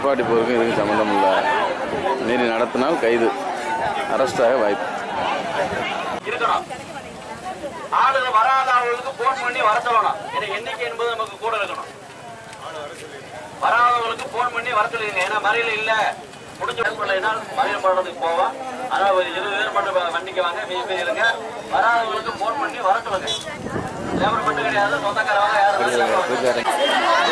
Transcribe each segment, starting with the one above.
நிப்பாட்டி போறதுக்கும் இதுக்கு சம்மந்தம் இல்லை மீறி நடத்தினால் கைது அரெஸ்டாக வாய்ப்பு இருக்கணும் ஆளுங்க வராதவங்களுக்கு போன் பண்ணி வர சொல்லணும் ஏன்னா எண்ணிக்கை என்பது நமக்கு கூட இருக்கணும் வராதவங்களுக்கு போன் பண்ணி வர சொல்லுங்க ஏன்னா மறியல இல்ல முடிஞ்ச பண்ணலைன்னா மறியல் பண்றதுக்கு போவோம் அதனால ஒரு இருபது பேர் மட்டும் வண்டிக்கு வாங்க மீதி பேர் இருங்க வராதவங்களுக்கு போன் பண்ணி வர சொல்லுங்க லேபர் மட்டும் கிடையாது சொந்தக்காரவங்க யாரும்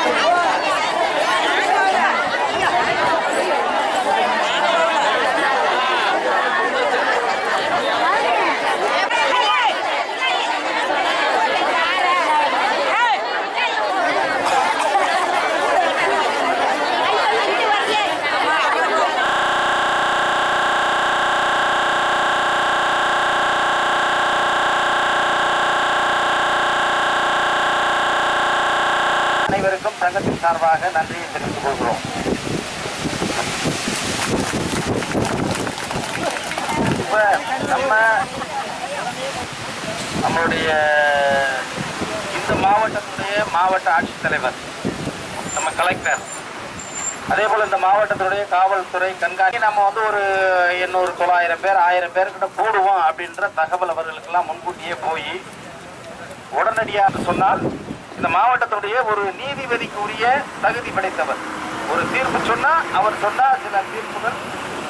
அனைவருக்கும் சங்கத்தின் சார்பாக நன்றியை தெரிவித்துக் கொள்கிறோம் இப்ப நம்ம நம்மளுடைய இந்த மாவட்டத்துடைய மாவட்ட ஆட்சித்தலைவர் நம்ம கலெக்டர் அதே போல இந்த மாவட்டத்துடைய காவல்துறை கண்காணி நம்ம வந்து ஒரு எண்ணூறு தொள்ளாயிரம் பேர் ஆயிரம் பேர்கிட்ட கூடுவோம் அப்படின்ற தகவல் அவர்களுக்கெல்லாம் முன்கூட்டியே போய் உடனடியாக சொன்னால் இந்த மாவட்டத்துடைய ஒரு நீதிபதிக்கு உரிய தகுதி படைத்தவர் ஒரு தீர்ப்பு சொன்னா அவர் சொன்னா சில தீர்ப்புகள்